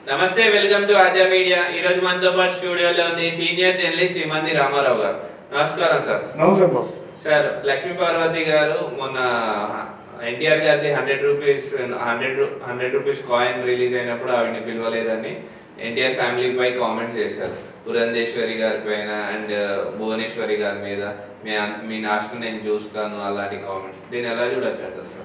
నమస్తే welcome to Aadya media ఈ రోజు మనతో పాటు స్టూడియోలో ఉంది సీనియర్ జర్నలిస్ట్ ఇమంది రామారావు గారు నమస్కారం సార్ నమస్తే బాబు సార్ లక్ష్మీ పార్వతి గారు మొన్న ఎన్టీఆర్ గారిది hundred rupees hundred hundred rupees coin release అయినప్పుడు ఆవిడని పిలవలేదని ఎన్టీఆర్ ఫ్యామిలీ పై కామెంట్స్ చేశారు పురంధేశ్వరి గారి పైన అండ్ భువనేశ్వరి గారి మీద మీ మీ నాశనం నేను చూస్తాను అలాంటి కామెంట్స్ దీన్ని ఎలా చూడొచ్చు సార్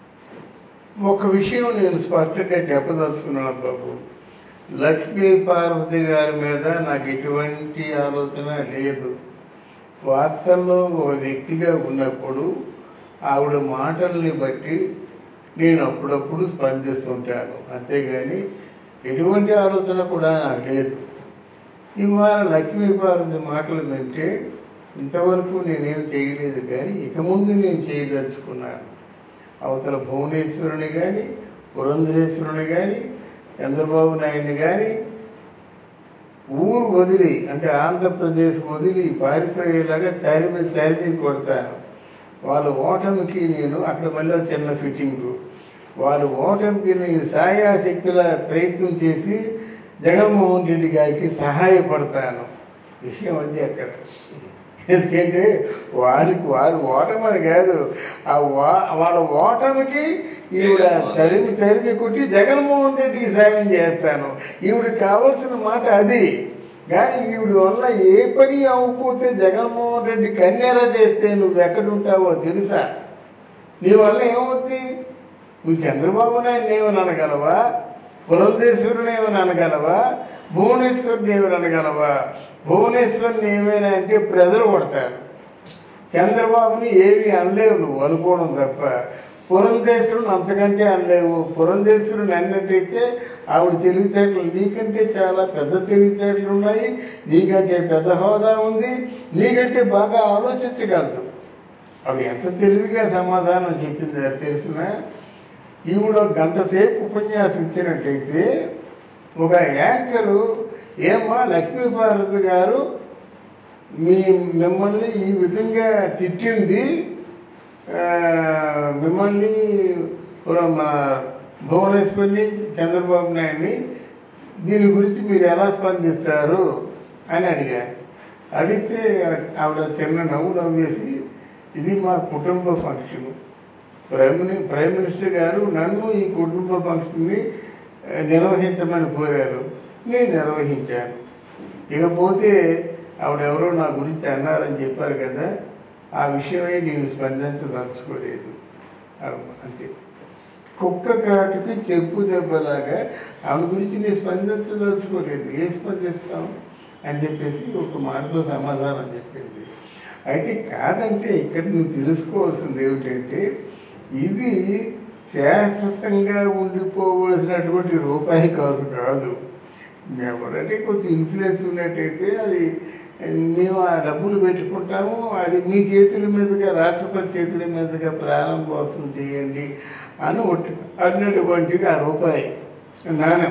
ఒక విషయం నేను స్పష్టంగా చెప్పదలుచుకున్నాను బాబు లక్ష్మీ పార్వతి గారి మీద నాకు ఎటువంటి ఆలోచన లేదు వార్తల్లో ఒక వ్యక్తిగా ఉన్నప్పుడు ఆవిడ మాటల్ని బట్టి నేను అప్పుడప్పుడు స్పందిస్తుంటాను అంతేగాని ఎటువంటి ఆలోచన కూడా నాకు లేదు ఇవాళ లక్ష్మీ పార్వతి మాటలు వింటే ఇంతవరకు నేనేం చేయలేదు కానీ ఇక ముందు నేను చేయదలుచుకున్నాను అవతల భువనేశ్వరుని కానీ పురంధరేశ్వరుని కానీ చంద్రబాబు నాయుడిని కానీ ఊరు వదిలి అంటే ఆంధ్రప్రదేశ్ వదిలి పారిపోయేలాగా తరిమి తరిమి కొడతాను వాళ్ళ ఓటమికి నేను అక్కడ మళ్ళీ ఒక చిన్న ఫిట్టింగు వాళ్ళ ఓటమికి నేను సాయాశక్తుల ప్రయత్నం చేసి జగన్మోహన్ రెడ్డి గారికి సహాయపడతాను విషయం అది అక్కడ ఎందుకంటే వాళ్ళకి వాళ్ళు ఓటమని కాదు ఆ వా వాళ్ళ ఓటమికి ఈవిడ తరిమి తరిమి కొట్టి జగన్మోహన్ రెడ్డికి సాయం చేస్తాను ఈవిడికి కావాల్సిన మాట అది కానీ ఈవిడ వల్ల ఏ పని అవ్వకపోతే జగన్మోహన్ రెడ్డి కన్నెర చేస్తే నువ్వు ఎక్కడుంటావో తెలుసా నీ వల్ల ఏమవుద్ది నువ్వు చంద్రబాబు నాయుడు ఏమని అనగలవా పురంధేశ్వరుని ఏమని అనగలవా భువనేశ్వరుని ఏమని అనగలవా భువనేశ్వరుని ఏమైనా అంటే ప్రజలు కొడతారు చంద్రబాబుని ఏమి అనలేవు నువ్వు అనుకోవడం తప్ప పురంధేశ్వరుని అంతకంటే అనలేవు పురంధేశ్వరుని అన్నట్టయితే ఆవిడ తెలివితేటలు నీకంటే చాలా పెద్ద తెలివితేటలు ఉన్నాయి నీకంటే పెద్ద హోదా ఉంది నీకంటే బాగా ఆలోచించగలదు ఆవిడ ఎంత తెలివిగా సమాధానం చెప్పింది అది తెలిసిన ఈవిడ గంట సేపు ఉపన్యాసం ఇచ్చినట్టయితే ఒక యాంకరు ఏమా లక్ష్మీపార్వతి గారు మీ మిమ్మల్ని ఈ విధంగా తిట్టింది ఆ, మిమ్మల్ని ఇప్పుడు మన భువనేశ్వరిని చంద్రబాబు నాయుడిని దీని గురించి మీరు ఎలా స్పందిస్తారు అని అడిగారు అడిగితే ఆవిడ చిన్న నవ్వు నవ్వేసి ఇది మా కుటుంబ function prime mini- prime minister గారు నన్ను ఈ కుటుంబ ఫంక్షన్ని ఆ, నిర్వహించమని కోరారు నేను నిర్వహించాను ఇకపోతే ఆవిడెవరో నా గురించి అన్నారని చెప్పారు కదా ఆ విషయమై నేను స్పందించదలుచుకోలేదు అమ్మ, అంతే కుక్క కాటుకి చెప్పు దెబ్బలాగా ఆమె గురించి నేను స్పందించదలుచుకోలేదు ఏ స్పందిస్తాం అని చెప్పేసి ఒక మాటతో సమాధానం చెప్పింది అయితే కాదంటే ఇక్కడ నువ్వు తెలుసుకోవాల్సింది ఏమిటంటే ఇది శాశ్వతంగా ఉండిపోవలసినటువంటి రూపాయి కాదు కాదు ఎవరంటే కొంచెం ఇన్ఫ్లుయెన్స్ ఉన్నట్టయితే అది మేము ఆ డబ్బులు పెట్టుకుంటాము అది మీ చేతుల మీదుగా రాష్ట్రపతి చేతుల మీదుగా ప్రారంభోత్సవం చేయండి అని ఒకటి అన్నటువంటిది ఆ రూపాయి నాణ్యం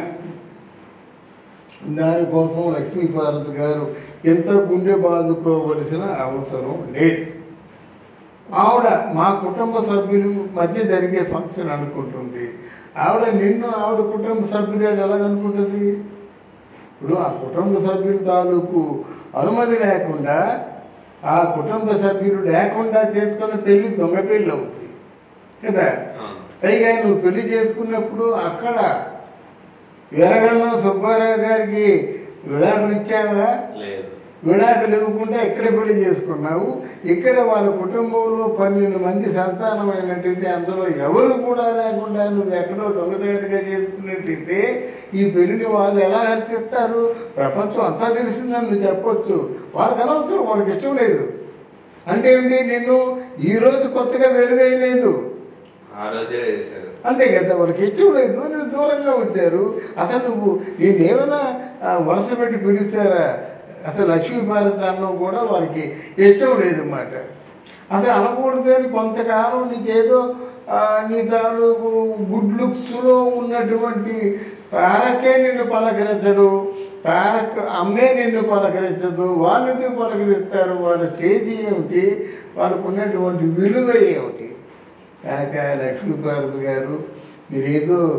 దానికోసం లక్ష్మీపార్వతి గారు ఎంత గుండె బాదుకోవలసిన అవసరం లేదు ఆవిడ మా కుటుంబ సభ్యులు మధ్య జరిగే ఫంక్షన్ అనుకుంటుంది ఆవిడ నిన్ను ఆవిడ కుటుంబ సభ్యులు ఎలాగనుకుంటుంది ఇప్పుడు ఆ కుటుంబ సభ్యుల తాలూకు అనుమతి లేకుండా ఆ కుటుంబ సభ్యులు లేకుండా చేసుకున్న పెళ్లి దొంగ పెళ్ళి అవుద్ది కదా పైగా నువ్వు పెళ్లి చేసుకున్నప్పుడు అక్కడ వీరగల్లం సుబ్బారావు గారికి విడాకులు ఇచ్చావా లేదు విడాకులు ఇవ్వకుండా ఇక్కడే పెళ్లి చేసుకున్నావు ఇక్కడ వాళ్ళ కుటుంబంలో పన్నెండు మంది సంతానమైనట్టయితే అందులో ఎవరు కూడా లేకుండా నువ్వు ఎక్కడో దొంగతేటగా చేసుకున్నట్టయితే ఈ పెళ్లిని వాళ్ళు ఎలా హర్షిస్తారు ప్రపంచం అంతా తెలిసిందని నువ్వు చెప్పొచ్చు వాళ్ళకి అనవసరం వాళ్ళకి ఇష్టం లేదు అంటే ఏంటి నిన్ను ఈరోజు కొత్తగా వెలువేయలేదు ఆ రోజే చేశారు అంతే కదా వాళ్ళకి ఇష్టం లేదు నేను దూరంగా వచ్చారు అసలు నువ్వు నేనేమైనా ఆ, వరుస పెట్టి పిలుస్తారా అసలు లక్ష్మీ భారత అన్నం కూడా వాళ్ళకి ఇష్టం లేదన్నమాట అసలు అనకూడదు అని కొంతకాలం నీకేదో ఆ, నీ తాలూకు గుడ్ లుక్స్లో ఉన్నటువంటి తారకే నిన్ను పలకరించడు తారక్ అమ్మే నిన్ను పలకరించదు వాళ్ళు ఎందుకు పలకరిస్తారు వాళ్ళ స్టేజ్ ఏమిటి వాళ్ళకు ఉన్నటువంటి విలువ ఏమిటి కనుక లక్ష్మీపార్వతి గారు మీరేదో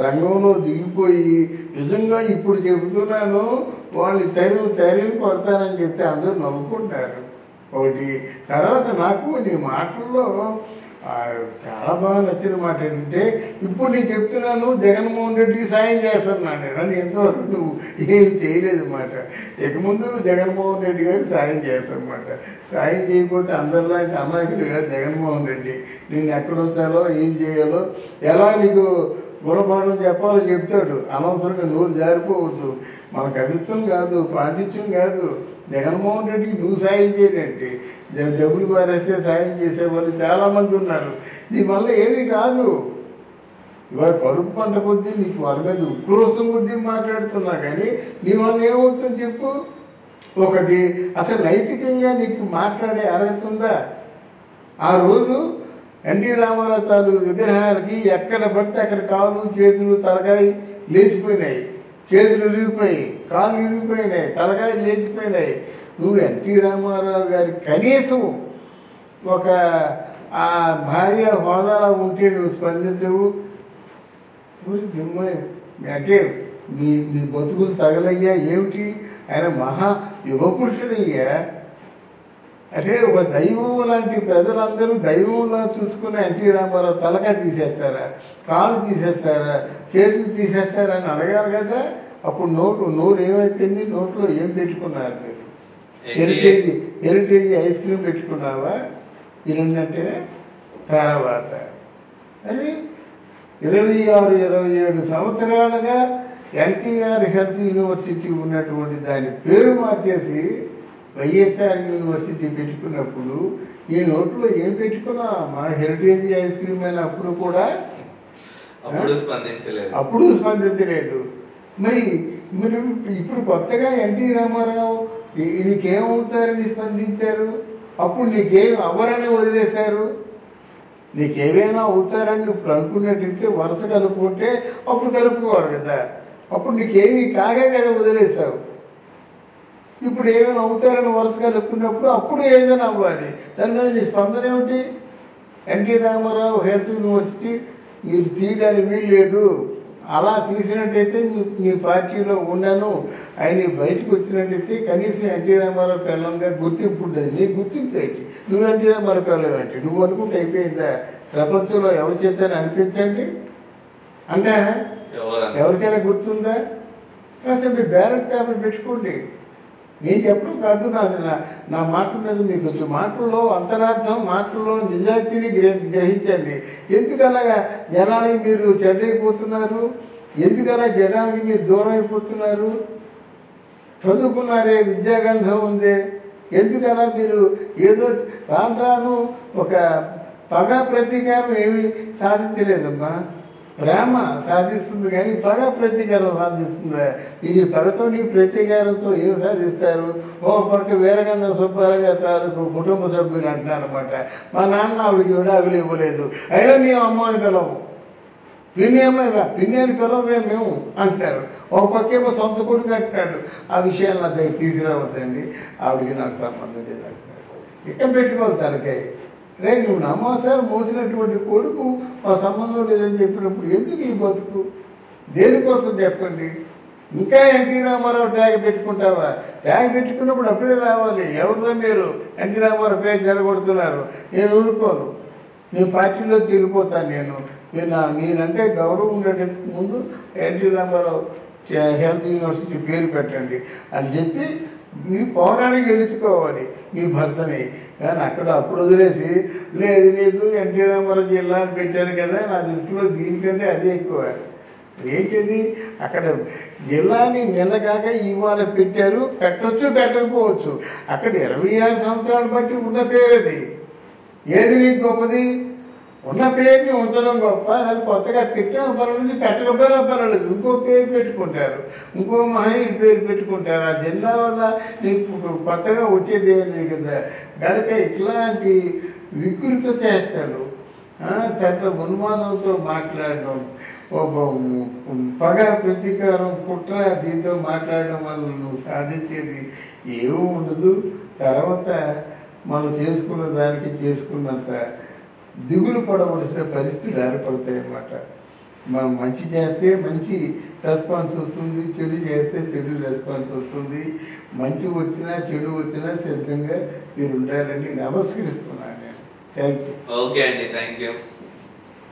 రంగంలో దిగిపోయి నిజంగా ఇప్పుడు చెబుతున్నాను వాళ్ళు తరిమి తరిమి కొడతానని చెప్తే అందరూ నవ్వుకుంటారు ఒకటి తర్వాత నాకు నీ మాటల్లో ఆ, చాలా బాగా నచ్చిన మాట ఏంటంటే ఇప్పుడు నేను చెప్తున్నాను జగన్మోహన్ రెడ్డికి సాయం చేస్తున్నాను నేను అని ఎంతవరకు నువ్వు ఏమి చేయలేదు మాట ఇక ముందు నువ్వు జగన్మోహన్ రెడ్డి గారికి సాయం చేస్తానమాట సాయం చేయకపోతే అందరిలాంటి అమాయకుడిగా జగన్మోహన్ రెడ్డి నేను ఎక్కడ ఉంచాలో ఏం చేయాలో ఎలా నీకు గుణపాఠం చెప్పాలో చెప్తాడు అనవసరంగా నోరు జారిపోవద్దు మన కవిత్వం కాదు పాండిత్యం కాదు జగన్మోహన్ రెడ్డికి నువ్వు సాయం చేయనంటే జ- డబ్బులు పారేస్తే సాయం చేసేవాళ్ళు చాలామంది ఉన్నారు నీ వల్ల ఏమీ కాదు ఇవాళ కడుపు పంట కొద్దీ నీకు వాళ్ళ మీద ఉక్రోసం కొద్దీ మాట్లాడుతున్నా కానీ నీ వల్ల ఏమవుతుంది చెప్పు ఒకటి అసలు నైతికంగా నీకు మాట్లాడే అర్హత ఉందా ఆ రోజు ఎన్టీ రామారావు తాలూకు విగ్రహాలకి ఎక్కడ పడితే అక్కడ కాళ్ళు చేతులు తలకాయ లేచిపోయినాయి చేతులు ఇరిగిపోయి కాళ్ళు ఇరిగిపోయినాయి తలకాయ లేచిపోయినాయి నువ్వు ఎన్టీ రామారావు గారి కనీసం ఒక ఆ భార్య హోదాలో ఉంటే నువ్వు స్పందించవు ఊరి మిమ్మల్ని అంటే మీ మీ బతుకులు తగలయ్యా ఏమిటి ఆయన మహా యుగపురుషుడయ్యా అంటే ఒక దైవం లాంటి ప్రజలందరూ దైవంలా చూసుకున్న ఎన్టీ రామారావు తలకాయ తీసేస్తారా కాలు తీసేస్తారా చేతులు తీసేస్తారా అని అడగాలి కదా అప్పుడు నోటు నోరు ఏమైపోయింది నోట్లో ఏం పెట్టుకున్నారు మీరు హెరిటేజ్ హెరిటేజ్ ఐస్ క్రీమ్ పెట్టుకున్నావా ఇరున్నట్టే తర్వాత అని ఇరవై ఆరు ఇరవై ఏడు సంవత్సరాలుగా ఎన్టీఆర్ హెల్త్ యూనివర్సిటీ ఉన్నటువంటి దాని పేరు మార్చేసి వైఎస్ఆర్ యూనివర్సిటీ పెట్టుకున్నప్పుడు ఈ నోట్లో ఏం పెట్టుకున్నా మా హెరిటేజ్ ఐస్ క్రీమ్ అయిన అప్పుడు కూడా అప్పుడు స్పందించలేదు అప్పుడు స్పందించలేదు మరి మీరు ఇప్పుడు కొత్తగా ఎన్టీ రామారావు ఈ- నీకేమవుతారని స్పందించారు అప్పుడు నీకేం అవ్వరని వదిలేశారు నీకేమైనా అవుతారని ఇప్పుడు అనుకున్నట్టయితే వరుస కలుపుకుంటే అప్పుడు కలుపుకోవాలి కదా అప్పుడు నీకేమీ కాగా కదా వదిలేశావు ఇప్పుడు ఏమైనా అవుతారని వరుస కలుపుకున్నప్పుడు అప్పుడు ఏదైనా అవ్వాలి దాని మీద నీ స్పందన ఏమిటి ఎన్టీ రామారావు హెల్త్ యూనివర్సిటీ మీరు తీయడానికి వీలు లేదు అలా తీసినట్టయితే మీ మీ పార్టీలో ఉండను ఆయన బయటకు వచ్చినట్టయితే కనీసం ఎన్టీ రామారావు పిల్లంగా గుర్తింపు ఉంటుంది నీ గుర్తింపు ఏంటి నువ్వు ఎన్టీ రామారావు పిల్లం ఏంటి నువ్వు అనుకుంటే అయిపోయిందా ప్రపంచంలో ఎవరు చేశారని అనిపించండి అంటారా ఎవరన్నా ఎవరికైనా గుర్తుందా కాస్త మీ బ్యాలెట్ పేపర్ పెట్టుకోండి నేను చెప్పడం కాదు నాది నా నా మాట మీద మీకు కొంచెం మాటల్లో అంతరార్థం మాటల్లో నిజాయితీని గ్రహ గ్రహించండి ఎందుకు అలాగా జనానికి మీరు చెడ్డైపోతున్నారు ఎందుకు అలా జనానికి మీరు దూరం అయిపోతున్నారు చదువుకున్నారే విద్యాగంధం ఉంది ఎందుకలా మీరు ఏదో రాను రాను ఒక పగ ప్రతీకారం ఏమీ సాధించలేదమ్మా ప్రేమ సాధిస్తుంది కానీ పగ ప్రతీకారం సాధిస్తుందా మీరు ఈ పగతో నీ ప్రతీకారంతో ఏం సాధిస్తారు ఓ పక్క వీరగంధ సుబ్బారావు గారి తాలూకు కుటుంబ సభ్యులు అంటున్నారు అనమాట మా నాన్న ఆవిడకి విడాకులు ఇవ్వలేదు అయినా మేము అమ్మని పిలవము పిన్ని అమ్మాయి పిన్ని అని పిలవమే మేము అంటున్నారు ఒక పక్కేమో సొంత కొడుకు అంటున్నాడు ఆ విషయాలు నా దగ్గర తీసుకురావద్దండి ఆవిడకి నాకు సంబంధం లేదు అంటున్నాడు ఇక్కడ పెట్టుకోవద్దు తలకాయ రే నువ్వు నమ్మాసారి మోసినటువంటి కొడుకు మా సంబంధం లేదని చెప్పినప్పుడు ఎందుకు ఈ బతుకు దేనికోసం చెప్పండి ఇంకా ఎన్టీ రామారావు ట్యాగ్ పెట్టుకుంటావా ట్యాగ్ పెట్టుకున్నప్పుడు అప్పుడే రావాలి ఎవరు మీరు ఎన్టీ రామారావు పేరు జరగొడుతున్నారు నేను ఊరుకోను నీ పార్టీలో వెళ్ళిపోతాను నేను నేను నా నేనంటే గౌరవం ఉండేటందుకు ముందు ఎన్టీ రామారావు చే- హెల్త్ యూనివర్సిటీ పేరు పెట్టండి అని చెప్పి మీ పోరానికి గెలుచుకోవాలి మీ భర్తని కానీ అక్కడ అప్పుడు వదిలేసి లేదు లేదు ఎన్టీ రామారావు జిల్లా అని పెట్టారు కదా నా దృష్టిలో దీనికంటే అదే ఎక్కువ ఏంటిది అక్కడ జిల్లాని నిన్న కాక ఇవాళ పెట్టారు పెట్టొచ్చు పెట్టకపోవచ్చు అక్కడ ఇరవై ఆరు సంవత్సరాలు బట్టి ఉన్న పేరు అది ఏది నీకు గొప్పది ఉన్న పేరుని ఉంచడం గొప్ప అది కొత్తగా పెట్టిన పర్వాలేదు పెట్టకపోయినా పర్వాలేదు ఇంకో పేరు పెట్టుకుంటారు ఇంకో మహనీయుడి పేరు పెట్టుకుంటారు ఆ జిల్లా వల్ల నీకు కొత్తగా వచ్చేది ఏం లేదు కదా కనుక ఇట్లాంటి వికృత చేష్టలు ఆ, తర్వాత ఉన్మాదంతో మాట్లాడడం ఒక పగ ప్రతీకారం కుట్ర దీంతో మాట్లాడడం వల్ల నువ్వు సాధించేది ఏమీ ఉండదు తర్వాత మనం చేసుకున్న దానికి చేసుకున్నంత దిగులు పడవలసిన పరిస్థితులు ఏర్పడతాయి అన్నమాట మనం మంచి చేస్తే మంచి రెస్పాన్స్ వస్తుంది చెడు చేస్తే చెడు రెస్పాన్స్ వస్తుంది మంచి వచ్చినా చెడు వచ్చినా సిద్ధంగా మీరు ఉండాలని నమస్కరిస్తున్నాను నేను థ్యాంక్ యూ ఓకే అండి థ్యాంక్ యూ